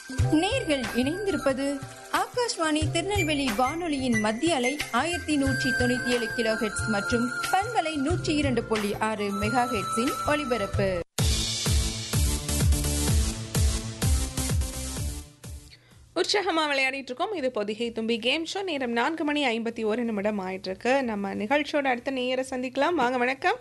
நேர்கள் இணைந்திருப்பது ஆகாஷ்வாணி திருநெல்வேலி வானொலியின் மத்திய அலை ஆயிரத்தி நூற்றி தொண்ணூத்தி ஏழு கிலோ ஹெட்ஸ் மற்றும் பண்பலை நூற்றி இரண்டு புள்ளி ஆறு மெகா ஹெட்ஸின் ஒலிபரப்பு உற்சாகமாக விளையாடிட்டு இருக்கோம் இது பொதிகை தும்பி கேம் ஷோ நேரம் நான்கு மணி ஐம்பத்தி ஒரு நிமிடம் ஆயிட்டு இருக்கு நம்ம நிகழ்ச்சியோட அடுத்த நேர சந்திக்கலாம் வாங்க வணக்கம்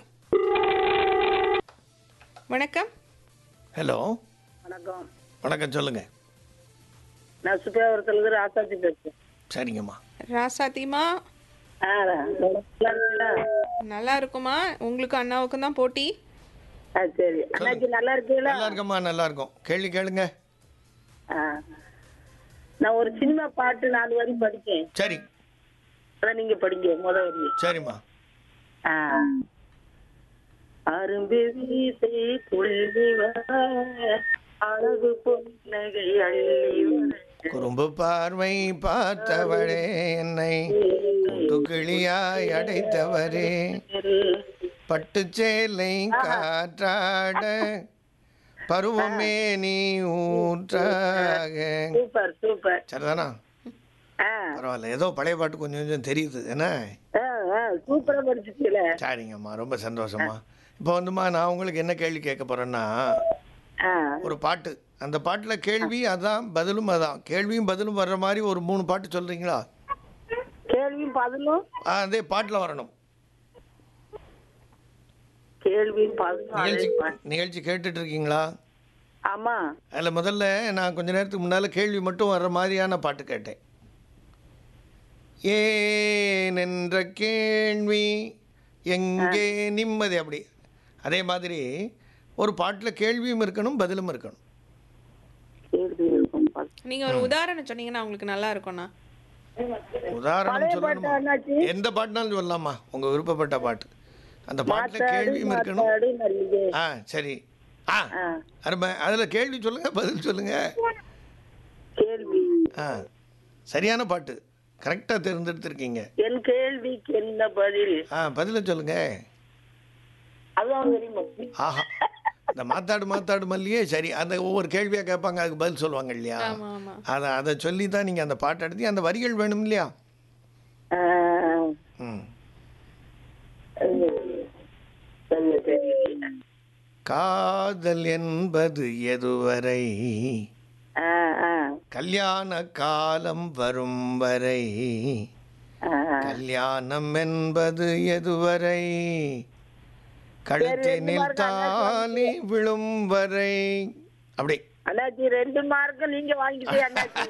வணக்கம் ஹலோ வணக்கம் வணக்கம் சொல்லுங்க நான் சுப்பியாபுரத்துலேருந்து ராசாத்தி பேசுறேன் சரிங்கம்மா ராசாத்திமா ஆ நல்லா இருக்கீங்களா நல்லா இருக்குமா உங்களுக்கும் அண்ணாவுக்கும் தான் போட்டி ஆ சரி அண்ணாச்சி நல்லா இருக்கீங்களா நல்லா இருக்கம்மா நல்லா இருக்கும் கேள்வி கேளுங்க ஆ நான் ஒரு சினிமா பாட்டு நாலு வரி படிக்கேன் சரி அதான் நீங்க படிங்க முத வரி சரிம்மா ஆ அரும்பு வீசை துள்ளி வர அழகு பொன்னகை அள்ளி வர குறும்பு பார்வை பார்த்தவளே என்னை கூட்டுக்கிளியாய் அடைத்தவரே பட்டுச்சேலை காற்றாட பருவமே நீ ஊற்றாக சூப்பர் சூப்பர் சரிதானா ஆ பரவாயில்ல ஏதோ பழைய பாட்டு கொஞ்சம் கொஞ்சம் தெரியுது என்ன ஆ ஆ சூப்பரா படிச்சிட்டீல சரிங்கம்மா ரொம்ப சந்தோஷமா இப்போ வந்துமா நான் உங்களுக்கு என்ன கேள்வி கேட்க போறேன்னா ஆ ஒரு பாட்டு அந்த பாட்டில் கேள்வி அதான் பதிலும் அதான் கேள்வியும் பதிலும் வர்ற மாதிரி ஒரு மூணு பாட்டு சொல்றீங்களா கேள்வியும் பதிலும் ஆ, அதே பாட்டில் வரணும் கேள்வியும் பதிலும் நிகழ்ச்சி அதே பாட்டு. நிகழ்ச்சி கேட்டுட்டு இருக்கீங்களா ஆமா அதில் முதல்ல நான் கொஞ்ச நேரத்துக்கு முன்னால் கேள்வி மட்டும் வர்ற மாதிரியான பாட்டு கேட்டேன் ஏன் என்ற கேள்வி எங்கே நிம்மதி அப்படி அதே மாதிரி ஒரு பாட்டில் கேள்வியும் இருக்கணும் பதிலும் இருக்கணும் கேள்வி இருக்கும் பதில். நீங்க ஒரு உதாரணம் சொன்னீங்கன்னா உங்களுக்கு நல்லா இருக்கும்ண்ணா உதாரணம் பழைய பாட்டு சொல்லணுமா என்னாச்சு எந்த பாட்டுனாலும் சொல்லலாமா உங்கள் விருப்பப்பட்ட பாட்டு அந்த பாட்டில் மாத்தாடு கேள்வியும் இருக்கணும் மாத்தாடு மல்லிகை ஆ சரி ஆ ஆ, அருமை அதில் கேள்வி சொல்லுங்க பதில் சொல்லுங்க கேள்வி ஆ சரியான பாட்டு கரெக்டாக தேர்ந்தெடுத்திருக்கீங்க என் கேள்விக்கு என்ன பதில் ஆ பதில சொல்லுங்க அதான் தெரியுமா ஆஹா இந்த மாத்தாடு மாத்தாடு மல்லியே சரி அந்த ஒவ்வொரு கேள்வியாக கேட்பாங்க அதுக்கு பதில் சொல்லுவாங்க இல்லையா ஆமா ஆமா அதை அதை சொல்லி தான் நீங்கள் அந்த பாட்டு எடுத்து அந்த வரிகள் வேணும் இல்லையா ஆ, ம் அது சரியா தெரியல. காதல் என்பது எதுவரை ஆ, ஆ, கல்யாண காலம் வரும் வரை ஆ. கல்யாணம் என்பது எதுவரை கழுத்தினில் தாலி விழும் வரை அப்படி அண்ணாச்சி ரெண்டு மார்க் நீங்க வாங்கிட்டே அண்ணாச்சி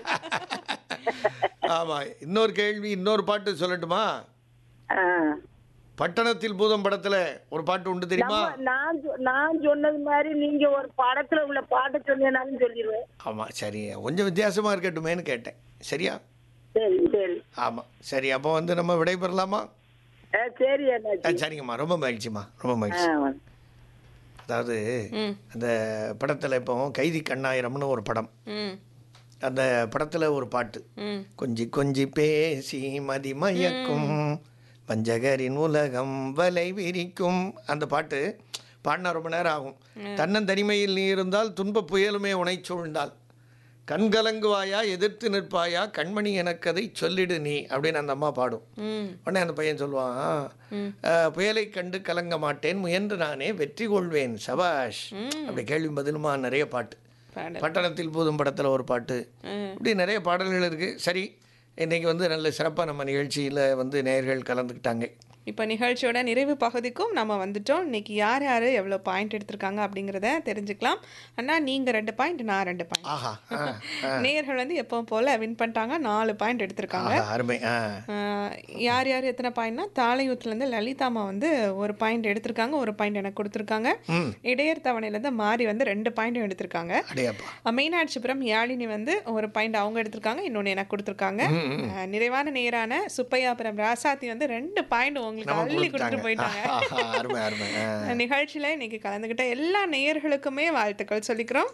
ஆமா இன்னொரு கேள்வி இன்னொரு பாட்டு சொல்லட்டுமா ஆ. பட்டணத்தில் பூதம் படத்துல ஒரு பாட்டு உண்டு தெரியுமா நம்ம- நான் சொ- நான் சொன்னது மாதிரி நீங்க ஒரு படத்துல உள்ள பாட்டை சொன்னீங்கன்னாலும் சொல்லிடுவேன் ஆமா சரி கொஞ்சம் வித்தியாசமா இருக்கட்டுமேன்னு கேட்டேன் சரியா சரி சரி ஆமா சரி அப்போ வந்து நம்ம விடைபெறலாமா ஆ, சரி ஆ, அண்ணாச்சி சரிங்கம்மா ரொம்ப மகிழ்ச்சிம்மா ரொம்ப ஆ, மகிழ்ச்சி அதாவது ம் அந்த படத்துல இப்போ கைதி கண்ணாயிரம்னு ஒரு படம் ம் அந்த படத்துல ஒரு பாட்டு ம் கொஞ்சி கொஞ்சி பேசி மதி மயக்கும் வஞ்சகரின் உலகம் வலை விரிக்கும் அந்த பாட்டு பாடினா ரொம்ப நேரம் ஆகும் தன்னந்தனிமையில் நீ இருந்தால் துன்ப புயலுமே உனை சூழ்ந்தால் கண்கலங்குவாயா எதிர்த்து நிற்பாயா கண்மணி எனக்கதை சொல்லிடு நீ அப்படின்னு அந்த அம்மா பாடும் ம் உடனே அந்த பையன் சொல்லுவான் "அஹ், புயலை கண்டு கலங்க மாட்டேன் முயன்று நானே வெற்றி கொள்வேன் சபாஷ் அப்படி கேள்வி பதிலுமா நிறைய பாட்டு பாடல் பட்டணத்தில் பூதும் படத்தில் ஒரு பாட்டு ம். இப்படி நிறைய பாடல்கள் இருக்குது சரி இன்னைக்கு வந்து நல்ல சிறப்பாக நம்ம நிகழ்ச்சியில் வந்து நேயர்கள் கலந்துக்கிட்டாங்க இப்போ நிகழ்ச்சியோட நிறைவு பகுதிக்கும் நம்ம வந்துட்டோம் இன்னைக்கு யார் யார் எவ்வளோ பாயிண்ட் எடுத்திருக்காங்க அப்படிங்கிறத தெரிஞ்சுக்கலாம் அண்ணா நீங்கள் ரெண்டு பாயிண்ட் நான் ரெண்டு பாயிண்ட் ஆஹா ஆ, ஆ, நேயர்கள் வந்து எப்பவும் போல் வின் பண்ணிட்டாங்க நாலு பாயிண்ட் எடுத்திருக்காங்க ஆஹா அருமை ஆ ஆஹ் யார் யார் எத்தனை பாயிண்ட்னா தாளையூத்துலேருந்து லலிதாமா வந்து ஒரு பாயிண்ட் எடுத்திருக்காங்க ஒரு பாயிண்ட் எனக்கு கொடுத்துருக்காங்க ம் இடையர் தவணையிலேருந்து மாறி வந்து ரெண்டு பாயிண்ட்டும் எடுத்திருக்காங்க அடையாப்பா அஹ் மீனாட்சிபுரம் யாழினி வந்து ஒரு பாயிண்ட் அவங்க எடுத்திருக்காங்க இன்னொன்று எனக்கு கொடுத்துருக்காங்க ம், ம். அஹ் நிறைவான நேரான சுப்பையாபுரம் ராசாத்தி வந்து ரெண்டு பாயிண்ட் உங்களுக்கு நம்ம அள்ளி கொடுத்துட்டு கொடுத்துட்டாங்க போயிட்டாங்க ஆஹா, அருமை அருமை ஆ. நிகழ்ச்சியில் இன்னைக்கு கலந்துக்கிட்ட எல்லா நேயர்களுக்குமே வாழ்த்துக்கள் சொல்லிக்கிறோம்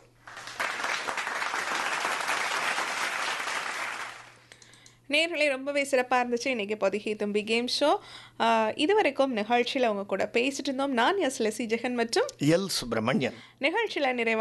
நேர்களே ரொம்பவே சிறப்பாக இருந்துச்சு இன்றைக்கி பொதுகி தும்பி கேம் ஷோ இதுவரைக்கும் நிகழ்ச்சியில் அவங்க கூட பேசிட்டு இருந்தோம் நான் எஸ் லெசி ஜெகன் மற்றும் எல் சுப்பிரமணியன் நிகழ்ச்சியில் நிறைவாக